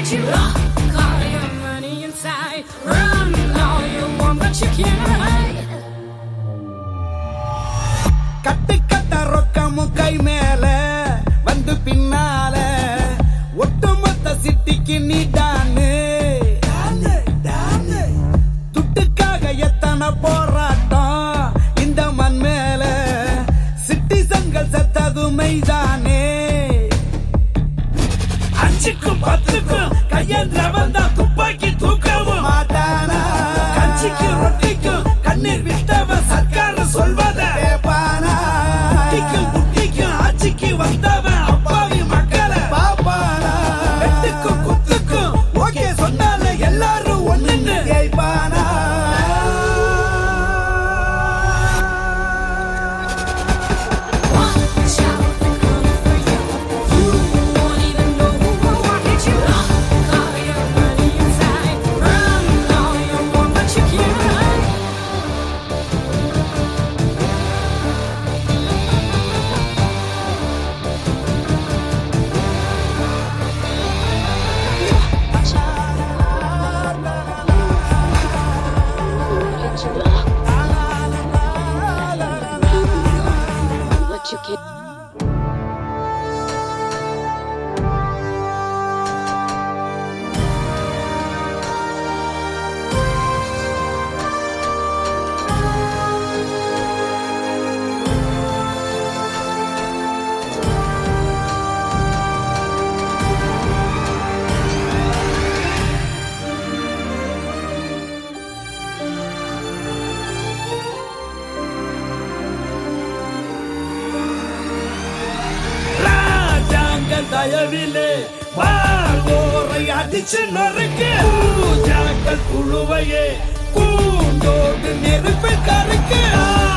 hit you. Lock all your money inside. Run all you want, but you can't hide. கட்டு கட்ட ரொக்கமும் கை மேல வந்து பின்னால ஒட்டுமொத்த சிட்டிக்கு நீ டானு துட்டுக்காக எத்தனை போராட்டம் இந்த மண் மேல சிட்டிசன்கள் செத்தது மெய்தானே அஞ்சுக்கும் பத்துக்கும் கையேந்திரவன் தான் துப்பாக்கி தூக்கவும் மாட்டானா கஞ்சிக்கு ரொட்டிக்கும் கண்ணீர் விட்டவன் சர்க்கார் சொல்வத கேப்பானா குட்டிக்கும் குட்டிக்கும் ஆட்சிக்கு வந்தவன் அப்பாவி மக்களை பாப்பானா வெட்டுக்கும் குத்துக்கும் ஓகே சொன்னால எல்லாரும் ஒண்ணுன்னு கேப்பானா Watch out, they're coming for you. You won't even know who I hit you. Lock all your money inside. Run all you want, but you can't hide. What you can ராஜாங்க தயவிலே வாழ்வோரை அடிச்சு நொறுக்கு பூஜாக்கள் குழுவையே கூண்டோடு நெருப்பு கருக்கு